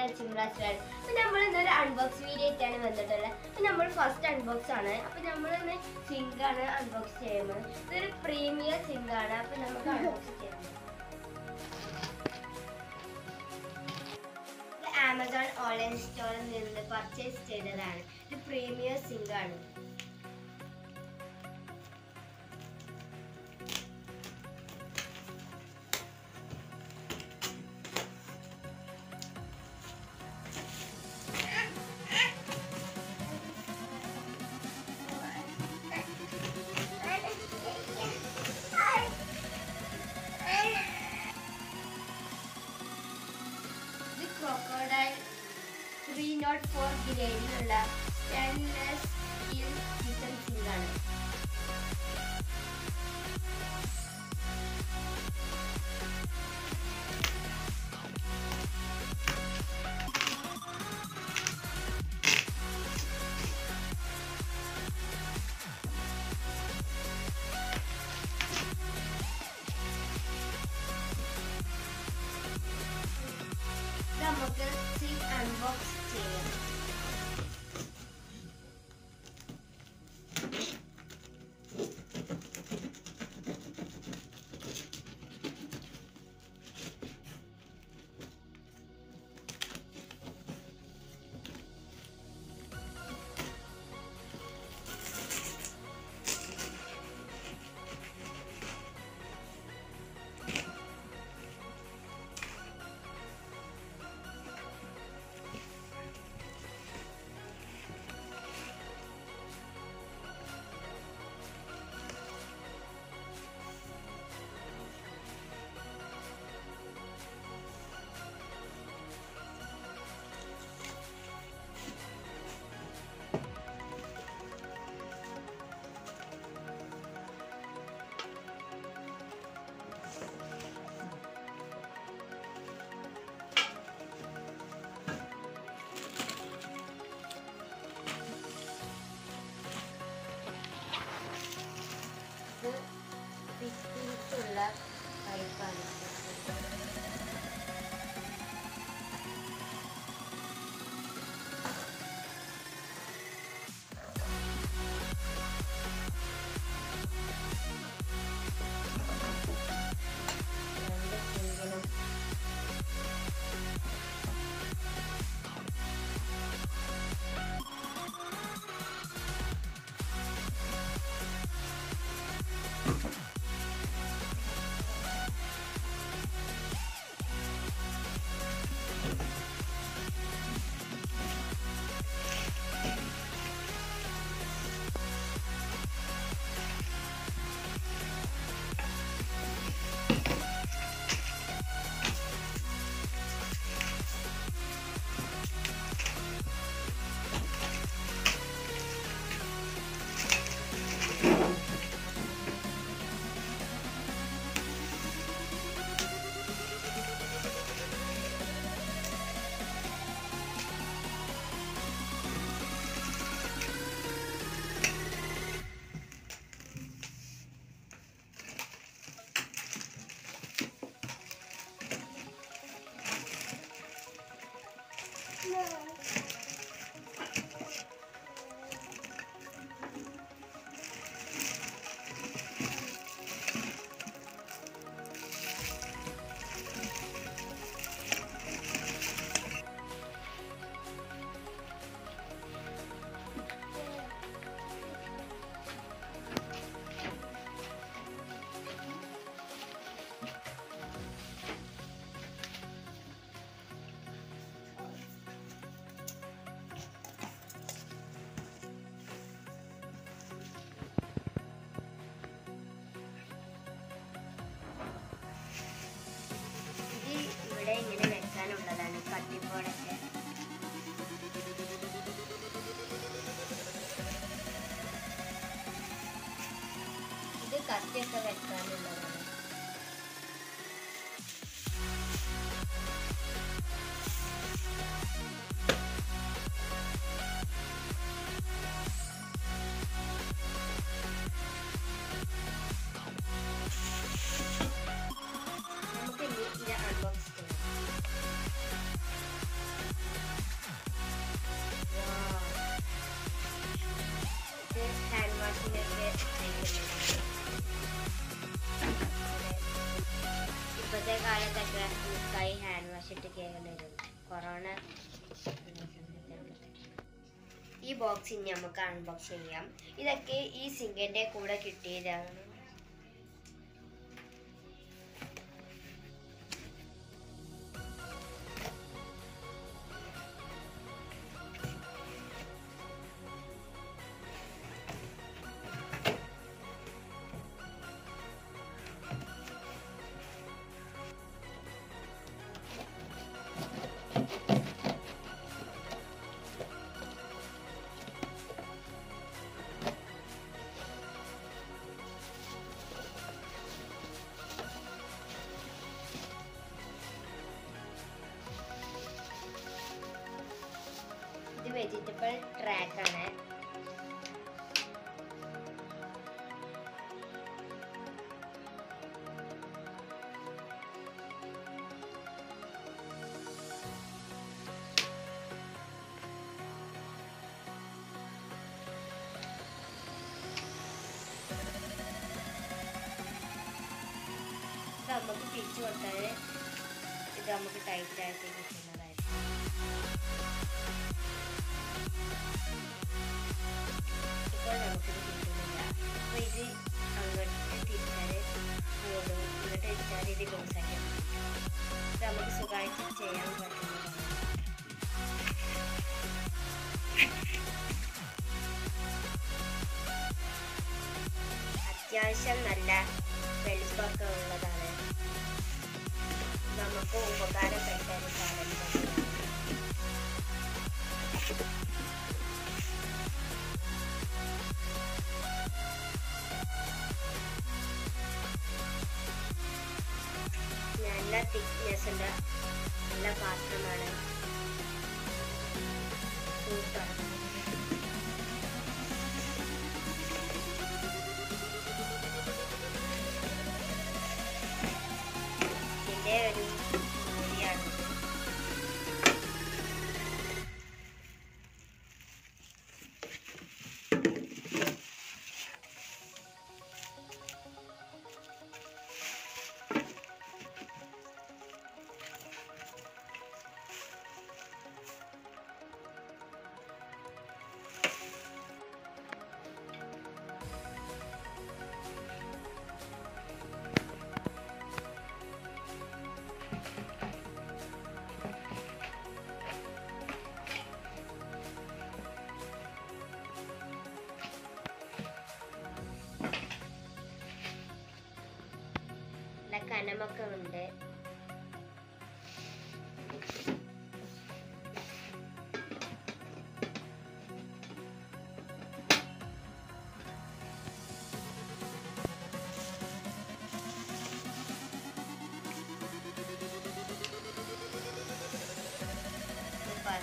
ചിമ്രാസ്റ്റാണ് അപ്പൊ നമ്മൾ ഇന്നൊരു അൺബോക്സ് വീഡിയോ ആയിട്ടാണ് വന്നിട്ടുള്ളത് അപ്പൊ നമ്മൾ ഫസ്റ്റ് അൺബോക്സ് ആണ് അപ്പൊ നമ്മൾ ഇന്ന് സിങ്ക് ആണ് അൺബോക്സ് ചെയ്യുന്നത് ഇതൊരു പ്രീമിയർ സിങ്ക് ആണ് അപ്പൊ നമുക്ക് അൺബോക്സ് ചെയ്യാം ഇത് ആമസോൺ ഓൺലൈൻ സ്റ്റോറിൽ നിന്ന് പർച്ചേസ് ചെയ്തതാണ് ഇത് പ്രീമിയർ സിങ്ക് ആണ് ഇത് ക്രോക്കോഡൈൽ ത്രീ നോട്ട് ഫോർ ഗ്രേഡിലുള്ള സ്റ്റെയിൻലെസ് സ്റ്റീൽ കിച്ചൺ സിങ്കാണ് ഇത് നമുക്ക് സിങ്ക് അൺബോക്സ് ചെയ്യാം ഇത് ഫിറ്റിംഗ്സുള്ള പൈപ്പാണ് രണ്ട് സിങ്കിലും ഇത് ഇവിടെ ഇങ്ങനെ വെക്കാനുള്ളതാണ് കട്ടിപ്പോടൊക്കെ ഇത് കത്തിയൊക്കെ വെക്കാനുള്ളതാണ് നമുക്ക് ഇനി ഇത് അൺബോക്സ് ചെയ്യാം ഇപ്പോഴത്തെ കാലത്തൊക്കെ കൈ ഹാൻഡ് വാഷ് ഇട്ട് കേൾക്കേണ്ടി വരും കൊറോണ ഈ ബോക്സ് ഇനി നമുക്ക് അൺബോക്സ് ചെയ്യാം ഇതൊക്കെ ഈ സിങ്കിന്റെ കൂടെ കിട്ടിയതാണ് ഇത് വെജിറ്റബിൾ ട്രാക്ക് ആണ് ഇത് നമുക്ക് തിരിച്ചു കൊടുത്താൽ ഇത് നമുക്ക് ടൈറ്റ് ആയിട്ട് കിട്ടുന്നതായിരിക്കും ഇപ്പോൾ നമുക്കിത് കിട്ടുന്നില്ല അപ്പോൾ ഇത് അങ്ങോട്ട് തിരിച്ചാൽ കൂടും ഇങ്ങോട്ട് തിരിച്ചാൽ ഇത് ലൂസാക്കി ഇത് നമുക്ക് സുഖമായിട്ട് ചെയ്യാൻ പറ്റുന്നതാണ് അത്യാവശ്യം നല്ല വലിപ്പമൊക്കെ ഉള്ളതാണ് നമുക്ക് ഉപകാരപ്പെട്ട ഒരു സാധനം തന്നെയാണ് നല്ല തിക്നെസ് ഉണ്ട് നല്ല പാത്രമാണ് സൂപ്പർ ഇതിന്റെ ഒരു മൂല്യാണ് നല്ല കനമൊക്കെ ഉണ്ട് സൂപ്പർ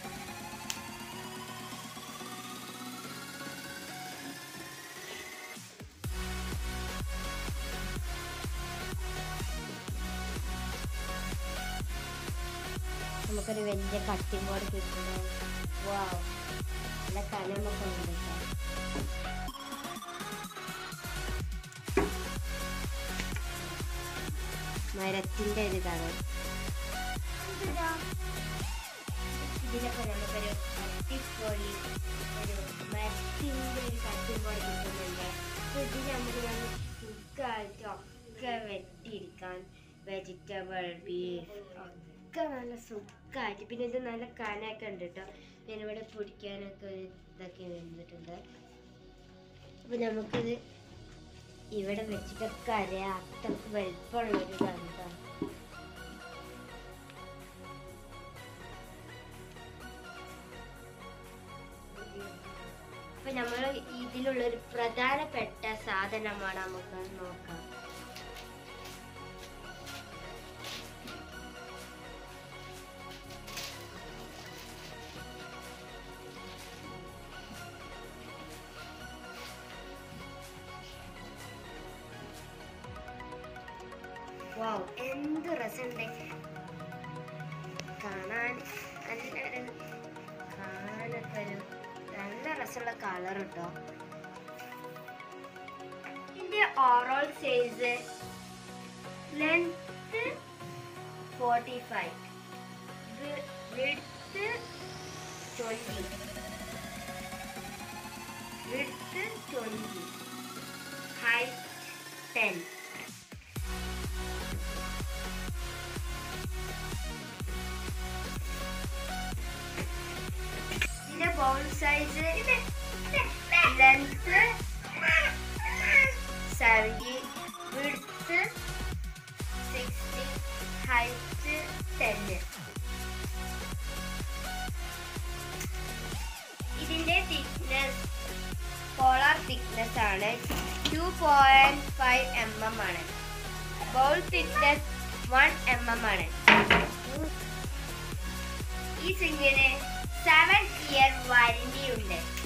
നമുക്കൊരു വലിയ കട്ടിംഗ് ബോർഡ് കിട്ടുന്നു വാവ് നല്ല കനമൊക്കെ ഉണ്ട് കേട്ടോ മരത്തിന്റെ ഒരു ഇതാണ് ഇതിലൊക്കെ നമുക്കൊരു അടിപൊളി ഒരു മരത്തിന്റെ ഒരു കട്ടിംഗ് ബോർഡ് കിട്ടുന്നുണ്ട് അപ്പൊ ഇത് നമുക്ക് നല്ല സുഖമായിട്ട് ഒക്കെ വെട്ടിയിരിക്കാൻ വെജിറ്റബിൾ ബീഫ് ഒക്കെ നല്ല സുഖമായിട്ട് പിന്നെ ഇത് നല്ല കനൊക്കെ ഉണ്ട് കേട്ടോ പിന്നെ ഇവിടെ പിടിക്കാനൊക്കെ ഒരു ഇതൊക്കെ വന്നിട്ടുണ്ട് അപ്പൊ നമുക്കിത് ഇവിടെ വെച്ചിട്ടൊക്കെ അറിയാം അത്രക്ക് വലിപ്പമുള്ള ഒരു ഇതാണ് കേട്ടോ അപ്പൊ നമ്മൾ ഇതിലുള്ള ഒരു പ്രധാനപ്പെട്ട സാധനമാണ് നമുക്ക് നോക്കാം വാവ് എന്ത് രസമുണ്ട് കാണാൻ നല്ലൊരു കാണാനൊക്കെ ഒരു നല്ല രസമുള്ള കളർ കേട്ടോ ഇതിന്റെ overall size length length forty five width twenty width twenty height ten ഇതിന്റെ bowl size length seventy width sixty height ടെന്ന് ഇതിന്റെ തിക്നെസ് പോളാർ തിക്നെസ് ആണ് two point five M M ആണ് bowl thickness one M M ആണ് ഈ സിംഗിന് seven year warranty ഉണ്ട്